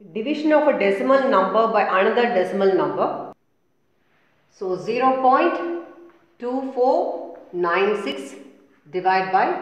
division of a decimal number by another decimal number. So 0.2496 divided by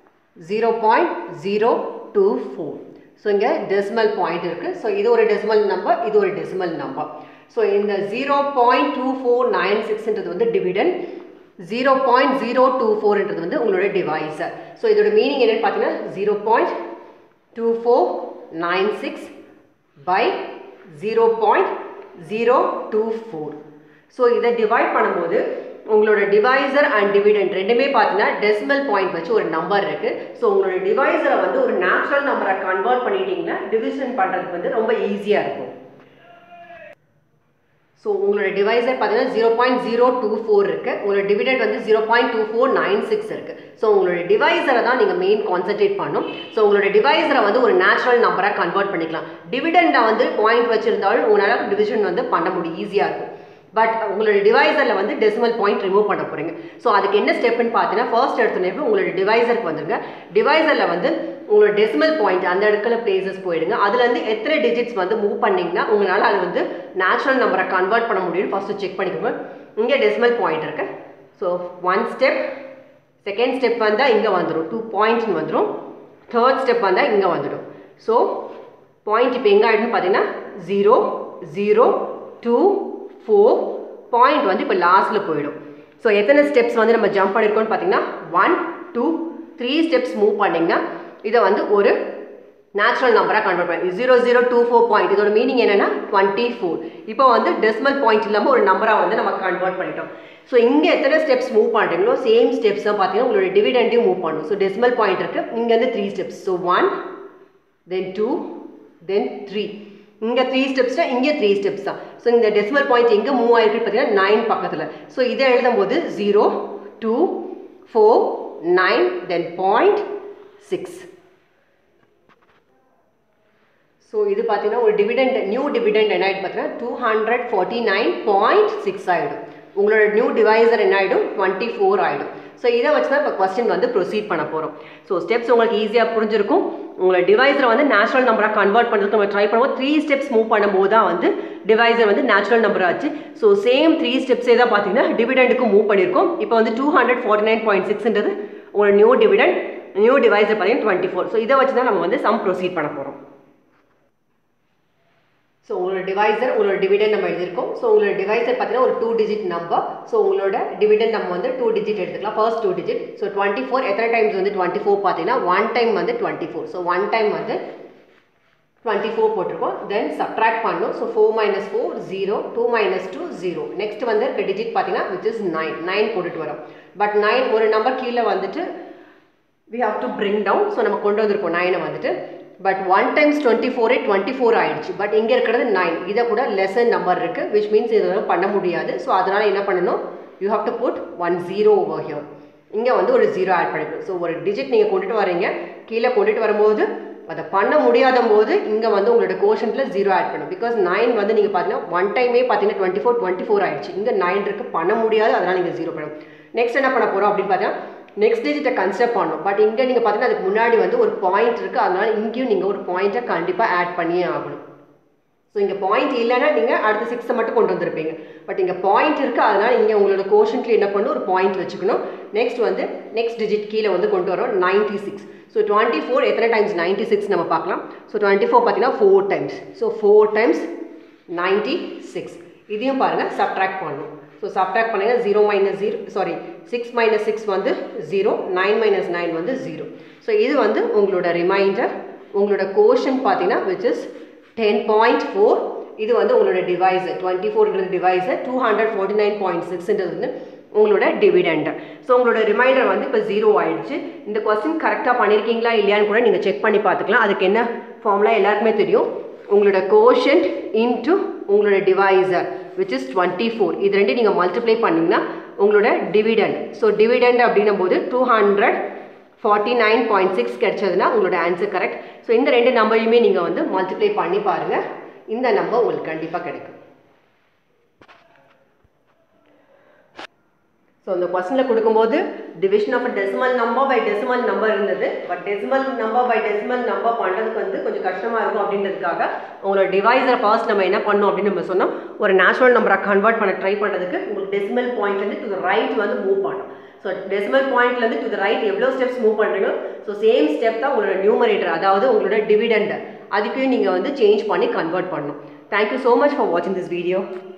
0.024. So இங்கே decimal point இருக்குது so இது ஒரு decimal number இது ஒரு டெசிமல் நம்பர் ஸோ இந்த zero point two four nine சிக்ஸ்ன்றது வந்து dividend zero point zero two ஃபோர்ன்றது வந்து உங்களோட டிவைஸர் ஸோ இதோட மீனிங் என்னென்னு பார்த்தீங்கன்னா zero point two four nine six by zero point zero two four so இதை டிவைட் பண்ணும்போது உங்களோட டிவைசர் அண்ட் டிவிடெண்ட் ரெண்டுமே பார்த்தீங்கன்னா டெசிமல் பாயிண்ட் வச்சு ஒரு நம்பர் இருக்குது ஸோ உங்களோட டிவைசரை வந்து ஒரு நேச்சுரல் நம்பரை கன்வெர்ட் பண்ணிட்டீங்கன்னா டிவிஷன் பண்ணுறதுக்கு வந்து ரொம்ப ஈஸியாக இருக்கும் ஸோ உங்களோட டிவைசர் பார்த்தீங்கன்னா zero point zero two four இருக்குது உங்களோட டிவிடெண்ட் வந்து zero point two four nine six இருக்குது ஸோ உங்களோட டிவைசரை தான் நீங்கள் மெயின் கான்சென்ட்ரேட் பண்ணும் ஸோ உங்களோட டிவைசரை வந்து ஒரு நேச்சுரல் நம்பராக கன்வெர்ட் பண்ணிக்கலாம் டிவிடெண்டை வந்து பாயிண்ட் வச்சுருந்தாலும் உங்களால் டிவிஷன் வந்து பண்ண முடியும் ஈஸியாக இருக்கும் பட் உங்களோட டிவைசரில் வந்து டெசிமல் பாயிண்ட் ரிமூவ் பண்ண போகிறீங்க ஸோ அதுக்கு என்ன ஸ்டெப்னு பார்த்தீங்கன்னா ஃபர்ஸ்ட் எடுத்தோன்னே உங்களோட டிவைசருக்கு வந்துருங்க டிவைசரில் வந்து உங்களோட டெசிமல் பாயிண்ட் அந்த இடத்துல பிளேசஸ் போயிடுங்க அதுலேருந்து எத்தனை டிஜிட்ஸ் வந்து மூவ் பண்ணிங்கன்னா உங்களால் அது வந்து நேச்சுரல் நம்பரை கன்வெர்ட் பண்ண முடியும்னு ஃபஸ்ட்டு செக் பண்ணிக்கோங்க இங்கே டெசிமல் பாயிண்ட் இருக்கு so one step second step வந்தால் இங்கே வந்துடும் டூ பாயிண்ட்னு வந்துடும் தேர்ட் ஸ்டெப் வந்தால் இங்கே வந்துடும் ஸோ பாயிண்ட் இப்போ எங்கே ஆகிடுன்னு பார்த்தீங்கன்னா zero zero two four point வந்து இப்போ லாஸ்ட்டில் போயிடும் ஸோ எத்தனை ஸ்டெப்ஸ் வந்து நம்ம ஜம்ப் பண்ணியிருக்கோம்னு பார்த்தீங்கன்னா one two three steps move பண்ணிங்கன்னா இதை வந்து ஒரு நேச்சுரல் நம்பராக கன்வெர்ட் பண்ணி zero zero two four point இதோட மீனிங் என்னென்னா டுவெண்ட்டி ஃபோர் இப்போ வந்து டெசிமல் பாயிண்ட் இல்லாமல் ஒரு நம்பராக வந்து நம்ம கன்வெர்ட் பண்ணிட்டோம் ஸோ இங்கே எத்தனை ஸ்டெப்ஸ் மூவ் பண்ணுறீங்களோ சேம் ஸ்டெப்ஸ் தான் பார்த்தீங்கன்னா உங்களோட டிவிடெண்ட்டையும் மூவ் பண்ணும் ஸோ டெசிமல் பாயிண்ட் இருக்குது இங்கே வந்து three steps so one then two then three இங்கே த்ரீ ஸ்டெப்ஸ்னா இங்கே த்ரீ ஸ்டெப்ஸ் தான் ஸோ இந்த டெசிமல் பாயிண்ட் எங்கே மூவ் ஆயிருக்கு பார்த்தீங்கன்னா நைன் பக்கத்தில் ஸோ இதை எழுதும் போது zero two four nine then point six so இது பார்த்தீங்கன்னா ஒரு டிவிடெண்ட் நியூ டிவிடெண்ட் என்ன ஆகிடும் பார்த்தீங்கன்னா two hundred forty nine point six ஆகிடும் உங்களோட நியூ டிவைசர் என்ன ஆகிடும் டுவெண்ட்டி ஃபோர் ஆகிடும் ஸோ இதை வச்சு தான் இப்போ கொஸ்டின் வந்து ப்ரொசீட் பண்ண போகிறோம் ஸோ ஸ்டெப்ஸ் உங்களுக்கு ஈஸியாக புரிஞ்சிருக்கும் உங்களை டிவைஸரை வந்து நேச்சுரல் நம்பராக கன்வெர்ட் பண்ணுறதுக்கு நம்ம ட்ரை பண்ணுவோம் த்ரீ ஸ்டெப்ஸ் மூவ் பண்ணும்போது தான் வந்து டிவைஸர் வந்து நேச்சுரல் நம்பர் ஆச்சு ஸோ சேம் த்ரீ ஸ்டெப்ஸே தான் பார்த்தீங்கன்னா டிவிடெண்டுக்கு மூவ் பண்ணியிருக்கோம் இப்போ வந்து two hundred forty nine point சிக்ஸ்ன்றது உங்களோட நியூ டிவிடெண்ட் நியூ டிவைஸர் பார்த்தீங்கன்னா டுவெண்ட்டி ஃபோர் ஸோ இதை வச்சு தான் நம்ம வந்து சம் ப்ரொசீட் பண்ண போகிறோம் ஸோ உங்களோட டிவைசர் உங்களோட டிவிடன் நம்ம எழுதியிருக்கோம் ஸோ உங்களோட டிவைசர் பார்த்தீங்கன்னா ஒரு டூ டிஜிட் நம்பர் ஸோ உங்களோட டிவிடன் நம்ம வந்து டூ டிஜிட் எடுத்துக்கலாம் first two digit so twenty four எத்தனை டைம்ஸ் வந்து டுவெண்ட்டி ஃபோர் பார்த்தீங்கன்னா ஒன் டைம் வந்து twenty four so one time வந்து டுவெண்ட்டி ஃபோர் போட்டிருக்கோம் தென் சப்ட்ராக்ட் பண்ணும் so four minus four zero two minus two zero next வந்து இருக்க டிஜிட் பார்த்தீங்கன்னா விச் இஸ் நைன் நைன் போட்டுட்டு வரோம் பட் நைன் ஒரு நம்பர் கீழே வந்துட்டு we have to bring down so நம்ம கொண்டு வந்திருக்கோம் நைனை வந்துட்டு பட் ஒன் டைம்ஸ் டுவெண்ட்டி ஃபோரே டுவெண்ட்டி ஃபோர் ஆயிடுச்சு பட் இங்கே இருக்கிறது நைன் இதை கூட லெசன் நம்பர் இருக்குது விச் மீன்ஸ் இதை பண்ண முடியாது ஸோ அதனால் என்ன பண்ணணும் you have to put one zero over here இங்கே வந்து ஒரு ஜீரோ ஆட் பண்ணிக்கணும் ஸோ ஒரு டிஜிட் நீங்கள் கொண்டுட்டு வரீங்க கீழே கொண்டுட்டு வரும்போது அதை பண்ண முடியாத போது இங்கே வந்து உங்களோட கோஷனில் ஜீரோ ஆட் பண்ணும் பிகாஸ் நைன் வந்து நீங்கள் பார்த்தீங்கன்னா ஒன் டைமே பார்த்தீங்கன்னா டுவெண்ட்டி ஃபோர் டுவெண்ட்டி ஃபோர் ஆயிடுச்சு இங்கே நைன் இருக்குது பண்ண முடியாது அதனால் நீங்கள் ஜீரோ பண்ணணும் நெக்ஸ்ட் என்ன பண்ண போகிறோம் அப்படின்னு பார்த்தீங்கன்னா நெக்ஸ்ட் டிஜிட்டை கன்சிடர் பண்ணணும் பட் இங்கே நீங்கள் பார்த்தீங்கன்னா அதுக்கு முன்னாடி வந்து ஒரு பாயிண்ட் இருக்குது அதனால் இங்கேயும் நீங்கள் ஒரு பாயிண்ட்டை கண்டிப்பாக ஆட் பண்ணியே ஆகணும் ஸோ இங்கே பாயிண்ட் இல்லைன்னா நீங்கள் அடுத்த சிக்ஸை மட்டும் கொண்டு வந்திருப்பீங்க பட் இங்கே பாயிண்ட் இருக்குது அதனால் இங்கே உங்களோட கோஷன்ட்ல என்ன பண்ணணும் ஒரு பாயிண்ட் வச்சுக்கணும் நெக்ஸ்ட் வந்து நெக்ஸ்ட் டிஜிட் கீழே வந்து கொண்டு வரோம் ninety six so twenty four எத்தனை டைம்ஸ் நைன்ட்டி சிக்ஸ் நம்ம பார்க்கலாம் ஸோ டுவெண்ட்டி ஃபோர் பார்த்தீங்கன்னா four times so four times ninety six இதையும் பாருங்கள் சப்ட்ராக்ட் பண்ணணும் ஸோ சப்ட்ராக்ட் பண்ணுங்கள் zero minus zero sorry six minus six வந்து ஜீரோ நைன் மைனஸ் நைன் வந்து ஜீரோ ஸோ இது வந்து உங்களோட ரிமைண்டர் உங்களோட கோஷன் பார்த்தீங்கன்னா which is ten point four இது வந்து உங்களோட டிவைஸர் டுவெண்ட்டி ஃபோர்ன்றது divisor two hundred forty nine point சிக்ஸ்ன்றது வந்து உங்களோட டிவிடெண்ட் ஸோ உங்களோட ரிமைண்டர் வந்து இப்போ ஜீரோ ஆயிடுச்சு இந்த கொஸ்டின் கரெக்டாக பண்ணியிருக்கீங்களா இல்லையான்னு கூட நீங்கள் செக் பண்ணி பார்த்துக்கலாம் அதுக்கு என்ன ஃபார்முலா எல்லாருக்குமே தெரியும் உங்களோட கோஷன்ட் இன்ட்டு உங்களோட divisor which is twenty four இது ரெண்டு நீங்கள் மல்டிப்ளை பண்ணிங்கன்னா உங்களோட டிவிடெண்ட் ஸோ டிவிடெண்ட் அப்படின்னும் போது two hundred forty nine point six கிடச்சதுன்னா உங்களோட ஆன்சர் கரெக்ட் ஸோ இந்த ரெண்டு நம்பரையுமே நீங்கள் வந்து மல்டிப்ளை பண்ணி பாருங்கள் இந்த நம்பர் உங்களுக்கு கண்டிப்பாக கிடைக்கும் ஸோ ஸோ அந்த கொஸ்டினில் கொடுக்கும்போது division of decimal number by decimal number இருந்தது but decimal number by decimal number பண்ணுறதுக்கு வந்து கொஞ்சம் கஷ்டமாக இருக்கும் அப்படின்றதுக்காக உங்களோட டிவைஸரை ஃபர்ஸ்ட் நம்ம என்ன பண்ணோம் அப்படின்னு நம்ம சொன்னோம் ஒரு நேச்சுரல் நம்பரை கன்வெர்ட் பண்ண ட்ரை பண்ணுறதுக்கு உங்களுக்கு டெசிமல் பாயிண்ட்லேருந்து டு ரைட் வந்து மூவ் பண்ணணும் ஸோ டெசிமல் பாயிண்ட்லேருந்து டு த ரைட் எவ்வளோ ஸ்டெப்ஸ் மூவ் பண்ணுறீங்களோ ஸோ சேம் ஸ்டெப் தான் உங்களோட நியூமரேட்டர் அதாவது உங்களோட டிவிடெண்ட் அதுக்கும் நீங்கள் வந்து சேஞ்ச் பண்ணி கன்வெர்ட் பண்ணணும் தேங்க்யூ ஸோ மச் ஃபார் வாட்சிங் திஸ் வீடியோ